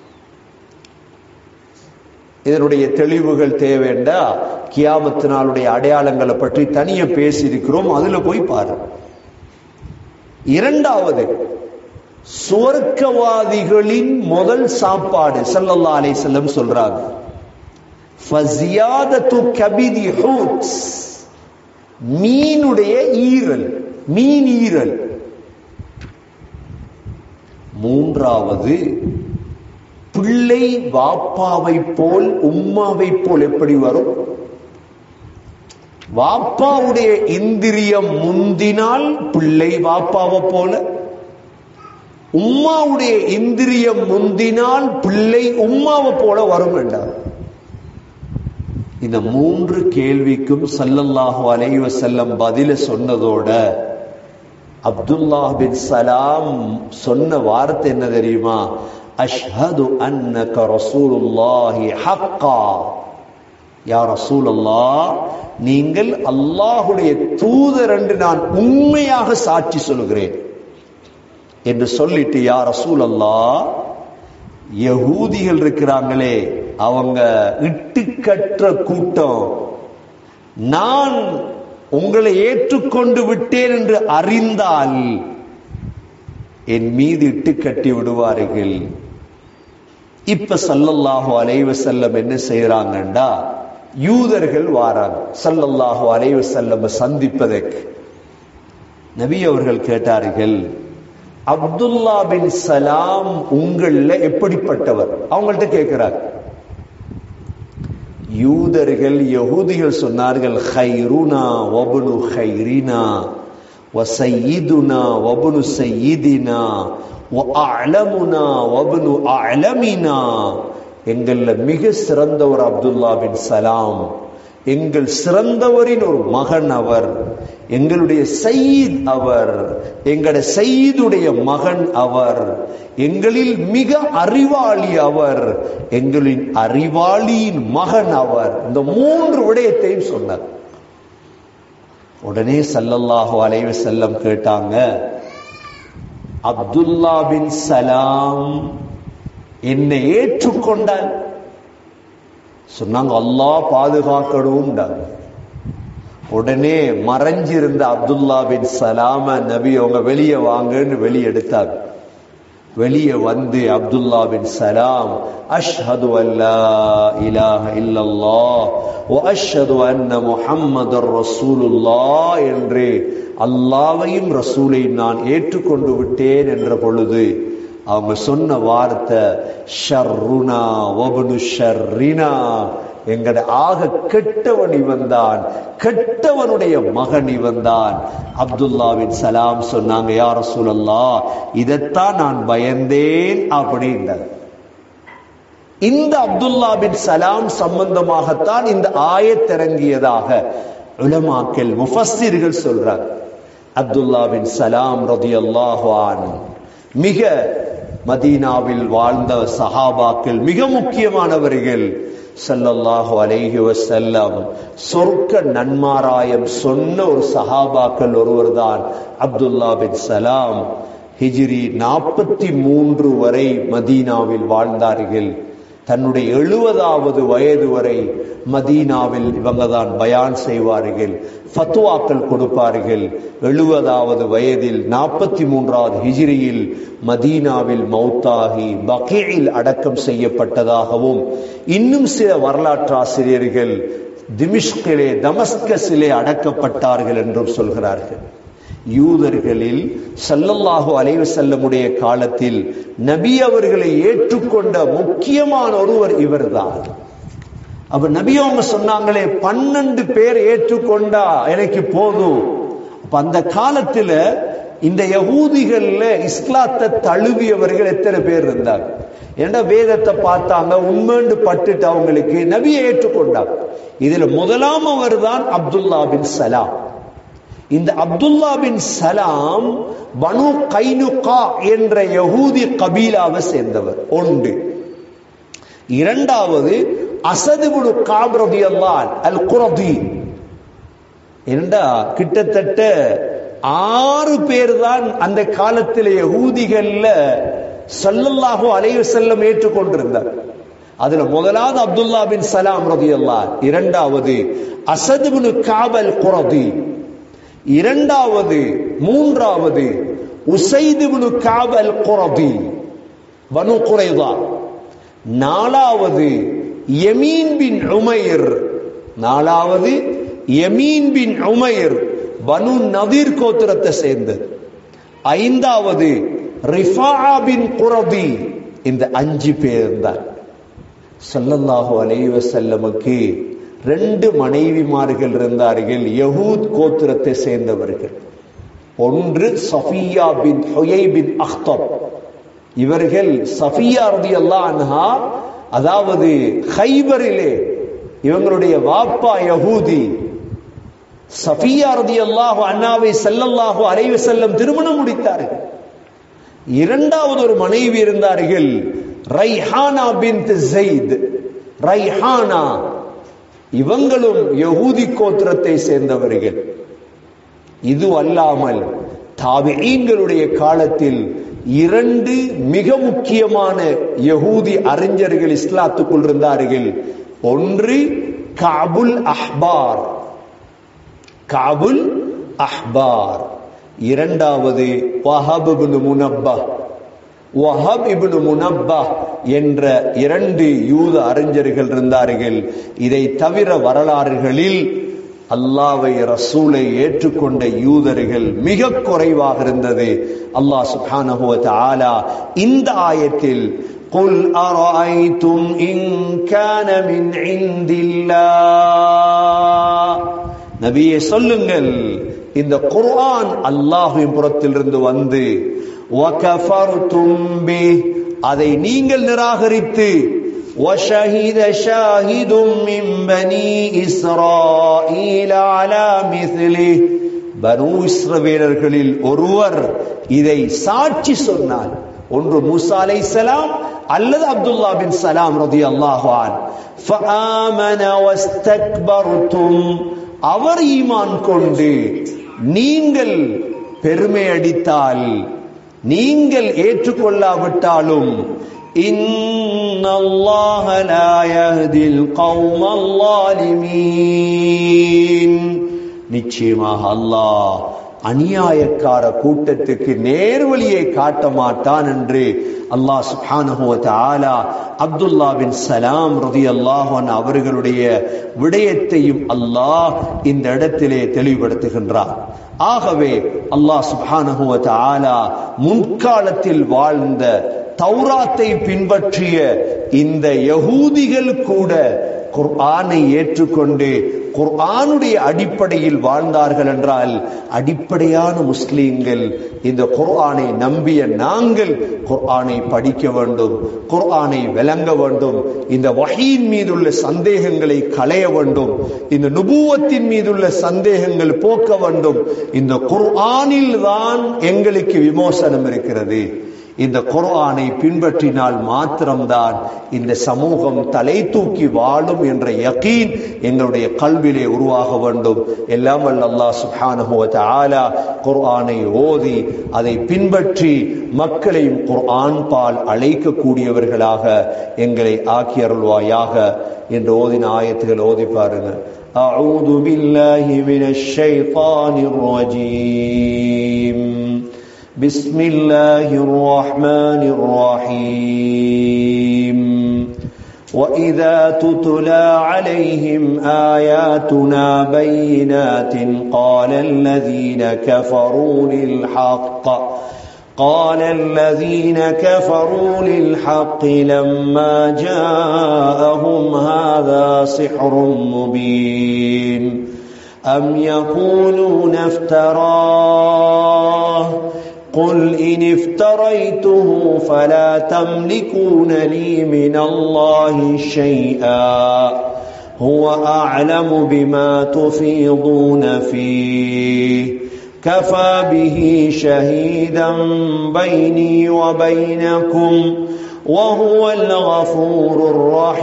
இதனுடைய தெளிவுகள் தேவைண்டா கியாமத்து நாளுடைய அடையாளங்களை பற்றி தனிய பேசியிருக்கிறோம் அதுல போய் பாரு இரண்டாவது சுவர்க்கவாதிகளின் முதல் சாப்பாடு சல்லல்லா அலை செல்லம் சொல்றாங்க ஃபஸியாதத்து கபிதி ஹூட்ஸ் மீனுடைய ஈரல் மீன் ஈரல் மூன்றாவது பிள்ளை வாப்பாவை போல் உம்மாவை போல் எப்படி வரும் வாப்பாவுடைய இந்திரியம் முந்தினால் பிள்ளை வாப்பாவை போல உம்மாவுடைய இந்திரியம் முந்தினால் பிள்ளை உம்மாவை போல வரும் என்றார் இந்த மூன்று கேள்விக்கும் சல்லல்லாஹு அலைஹி வஸல்லம் பதில சொன்னதோட அப்துல்லாஹ் பின் சலாம் சொன்ன வார்த்தை என்ன தெரியுமா அஷ்ஹது அன்னக ரசூலுல்லாஹி ஹக்கா யா ரசூலல்லாஹ் நீங்கள் அல்லாஹுடைய தூதர் என்று நான் உண்மையாக சாட்சி சொல்கிறேன் என்று சொல்லிட்டு யா ரசூல் யகூதிகள் இருக்கிறாங்களே அவங்க இட்டுக்கற்ற கூட்டம் நான் உங்களை ஏற்றுக்கொண்டு விட்டேன் என்று அறிந்தால் என் மீது இட்டு கட்டி விடுவார்கள் இப்ப சல்லல்லாஹு அலைவ செல்லம் என்ன செய்யறாங்கண்டா யூதர்கள் வாராங்க சல்லல்லாஹு அலைவ செல்லம் சந்திப்பதற்கு நபி அவர்கள் கேட்டார்கள் அப்துல்லா பின் சலாம் உங்கள எப்படிப்பட்டவர் அவங்கள்ட்ட கேட்கிறார் யூதர்கள் யகூதிகள் சொன்னார்கள் ஹைருனா வபுனு ஹைரினா وسيدنا وابن سيدنا وأعلمنا وابن أعلمنا எங்கள்ல மிக சிறந்தவர் அப்துல்லா பின் சலாம் எங்கள் சிறந்தவரின் ஒரு மகன் அவர் எங்களுடைய சயீத் அவர் எங்களுடைய சயீதுடைய மகன் அவர் எங்களில் மிக அறிவாளி அவர் எங்களின் அறிவாளியின் மகன் அவர் இந்த மூன்று விடயத்தையும் சொன்னார் உடனே சல்லல்லாஹு அலைஹி செல்லம் கேட்டாங்க அப்துல்லா பின் சலாம் என்னை ஏற்றுக்கொண்டான் சொன்னாங்க அல்லாஹ் பாதுகாக்கணும் உடனே மறைஞ்சிருந்த அப்துல்லா பின் சலாம நபி அவங்க வெளியே வாங்கன்னு வெளியே எடுத்தாங்க வெளியே வந்து அப்துல்லா பின் சலாம் அஷ்ஹது அல்லா இலாஹ இல்லல்லாஹ் வ அஷ்ஹது அன்ன முஹம்மதர் ரசூலுல்லாஹ் என்று அல்லாவையும் ரசூலையும் நான் ஏற்றுக்கொண்டு விட்டேன் என்ற பொழுது அவங்க சொன்ன வார்த்தை ஷர்ருனா வபனு ஷர்ரினா எங்கட ஆக கெட்டவன் இவன் தான் கெட்டவனுடைய மகன் இவன் தான் அப்துல்லாவின் சலாம் சொன்னாங்க யார சூழல்லா இதைத்தான் நான் பயந்தேன் அப்படின்றார் இந்த அப்துல்லா பின் சலாம் சம்பந்தமாகத்தான் இந்த ஆயத்திறங்கியதாக உலமாக்கல் முஃபஸ்ஸிர்கள் சொல்றாங்க அப்துல்லா பின் சலாம் ரதியல்லாஹு மிக மதீனாவில் வாழ்ந்த சஹாபாக்கள் மிக முக்கியமானவர்கள் சல்லல்லாஹு அலைஹி வசல்லம் சொர்க்க நன்மாராயம் சொன்ன ஒரு சஹாபாக்கள் ஒருவர் தான் அப்துல்லா பின் சலாம் ஹிஜ்ரி நாற்பத்தி மூன்று வரை மதீனாவில் வாழ்ந்தார்கள் தன்னுடைய எழுபதாவது வயது வரை மதீனாவில் இவங்க தான் பயான் செய்வார்கள் ஃபத்துவாக்கள் கொடுப்பார்கள் எழுபதாவது வயதில் நாற்பத்தி மூன்றாவது ஹிஜிரியில் மதீனாவில் மௌத்தாகி பகீயில் அடக்கம் செய்யப்பட்டதாகவும் இன்னும் சில வரலாற்றாசிரியர்கள் திமிஷ்கிலே தமஸ்கஸிலே அடக்கப்பட்டார்கள் என்றும் சொல்கிறார்கள் யூதர்களில் சல்லல்லாஹு அலைவு செல்லமுடைய காலத்தில் நபி அவர்களை ஏற்றுக்கொண்ட முக்கியமான ஒருவர் இவர்தான் அப்ப நபி அவங்க சொன்னாங்களே பன்னெண்டு பேர் ஏற்றுக்கொண்டா எனக்கு போதும் அப்ப அந்த காலத்துல இந்த யகூதிகள்ல இஸ்லாத்தை தழுவியவர்கள் எத்தனை பேர் இருந்தாங்க ஏன்னா வேதத்தை பார்த்தாங்க உண்மைண்டு பட்டுட்டு அவங்களுக்கு நபியை ஏற்றுக்கொண்டாங்க இதுல முதலாம் அவர் தான் அப்துல்லா பின் சலாம் இந்த அப்துல்லா பின் சலாம் பனு கைனுகா என்ற யகூதி கபீலாவை சேர்ந்தவர் ஒன்று இரண்டாவது அசதுபுடு காப்ரதி அல்லான் அல் குரதி என்றா கிட்டத்தட்ட ஆறு பேர் தான் அந்த காலத்தில் யகூதிகள்ல சல்லல்லாஹு அலைஹி செல்லம் ஏற்றுக்கொண்டிருந்தார் அதுல முதலாவது அப்துல்லா பின் சலாம் ரதி அல்லா இரண்டாவது அசதுபுனு காபல் குரதி இரண்டாவது மூன்றாவது உசைதுபுனு காபல் குரதி பனு குறைதா நாலாவது யமீன் பின் உமைர் நாலாவது யமீன் பின் உமைர் பனு நதீர் கோத்திரத்தை சேர்ந்தது ஐந்தாவது ரிஃபா பின் குரதி இந்த அஞ்சு பேர் தான் சல்லல்லாஹு அலைவ செல்லமுக்கு ரெண்டு மனைவிமார்கள் இருந்தார்கள் யஹூத் கோத்திரத்தை சேர்ந்தவர்கள் ஒன்று சஃபியா பின் ஹொயை பின் அக்தப் இவர்கள் சஃபியா ரதி அல்லா அன்ஹா அதாவது ஹைபரிலே இவங்களுடைய வாப்பா யஹூதி சஃபியா ரதி அல்லாஹு அண்ணாவை செல்லல்லாஹு அலைவு செல்லம் திருமணம் முடித்தார்கள் இரண்டாவது ஒரு மனைவி இருந்தார்கள் ரைஹானா பின் ஜெயித் ரைஹானா இவங்களும் யகூதி கோத்திரத்தை சேர்ந்தவர்கள் இது அல்லாமல் தாபிஈன்களுடைய காலத்தில் இரண்டு மிக முக்கியமான யகூதி அறிஞர்கள் இஸ்லாத்துக்குள் இருந்தார்கள் ஒன்று காபுல் அஹ்பார் காபுல் அஹ்பார் இரண்டாவது வஹப் இப்னு முனப்பா வஹப் இப்னு முனப்பா என்ற இரண்டு யூத அறிஞர்கள் இருந்தார்கள் இதை தவிர வரலாறுகளில் அல்லாவை ரசூலை ஏற்றுக்கொண்ட யூதர்கள் மிக குறைவாக இருந்தது அல்லாஹ் சுப்ஹானஹு வ தஆலா இந்த ஆயத்தில் قل أرأيتم إن كان من عند الله நபியே சொல்லுங்கள் இந்த குர்ஆன் அல்லாஹ்வின் புறத்திலிருந்து வந்து وكفرتم به அதை நீங்கள் நிராகரித்து وشهد شاهد من بني إسرائيل على مثله பனு இஸ்ரவேலர்களில் ஒருவர் இதை சாட்சி சொன்னார் ஒன்று மூசா அலைஹிஸ்ஸலாம் அல்லது அப்துல்லா பின் சலாம் ரலியல்லாஹு அன் فآمن واستكبرتم அவர் ஈமான் கொண்டு நீங்கள் பெருமை அடித்தால் நீங்கள் ஏற்றுக்கொள்ளாவிட்டாலும் إن الله لا يهدي القوم الظالمين நிச்சயமாக அல்லாஹ் அநியாயக்கார கூட்டத்துக்கு நேர்வழியை காட்ட மாட்டான் என்று அல்லாஹ் சுப்ஹானஹு வ தஆலா அப்துல்லா பின் சலாம் ரலியல்லாஹு அன்ஹு அவர்களுடைய விடயத்தையும் அல்லாஹ் இந்த இடத்திலே தெளிவுபடுத்துகின்றார் ஆகவே அல்லாஹ் சுப்ஹானஹு வ தஆலா முன்காலத்தில் வாழ்ந்த தௌராத்தை பின்பற்றிய இந்த யகூதிகள் கூட குர்ஆனை ஏற்றுக்கொண்டு குர்ஆனுடைய அடிப்படையில் வாழ்ந்தார்கள் என்றால் அடிப்படையான முஸ்லீம்கள் இந்த குர்ஆனை நம்பிய நாங்கள் குர்ஆனை படிக்க வேண்டும் குர்ஆனை விளங்க வேண்டும் இந்த வகையின் மீதுள்ள சந்தேகங்களை களைய வேண்டும் இந்த நுபுவத்தின் மீதுள்ள சந்தேகங்கள் போக்க வேண்டும் இந்த குர்ஆனில் தான் எங்களுக்கு விமோசனம் இருக்கிறது இந்த குர்ஆனை பின்பற்றினால் மாத்திரம்தான் இந்த சமூகம் தலை தூக்கி வாழும் என்ற யகீன் எங்களுடைய கல்விலே உருவாக வேண்டும் எல்லாம் வல்ல அல்லாஹ் சுப்ஹானஹு வ தஆலா குர்ஆனை ஓதி அதை பின்பற்றி மக்களையும் குர்ஆன் பால் அழைக்கக்கூடியவர்களாக எங்களை ஆக்கி அருள்வாயாக என்று ஓதின ஆயத்துகள் ஓதி பாருங்க أعوذ بالله من الشيطان الرجيم بسم الله الرحمن الرحيم واذا تتلى عليهم اياتنا بينات قال الذين كفروا للحق قال الذين كفروا للحق لما جاءهم هذا سحر مبين أم يقولون افتراه قل إن افتريته فلا تملكون لي من الله شيئا هو أعلم بما تفيضون فيه كفى به شهيدا بيني وبينكم وهو الغفور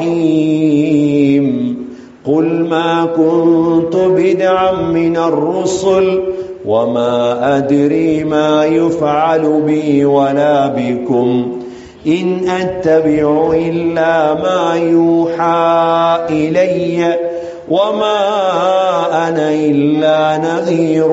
الرحيم قل ما كنت بدعا من الرسل وما أدري ما يفعل بي ولا بكم إن أتبع إلا ما يوحى إلي وما أنا إلا نذير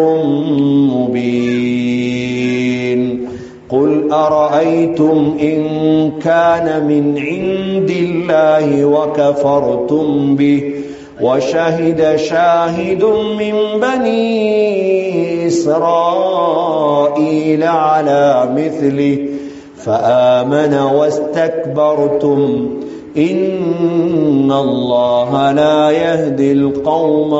مبين قل أرأيتم إن كان من عند الله وكفرتم به وشهد شاهد من بني إسرائيل على مثله فآمن واستكبرتم إن الله لا يهدي القوم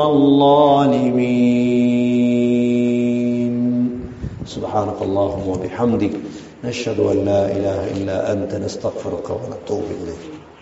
الظالمين سبحانك اللهم وبحمدك نشهد أن لا إله إلا أنت نستغفرك ونتوب إليك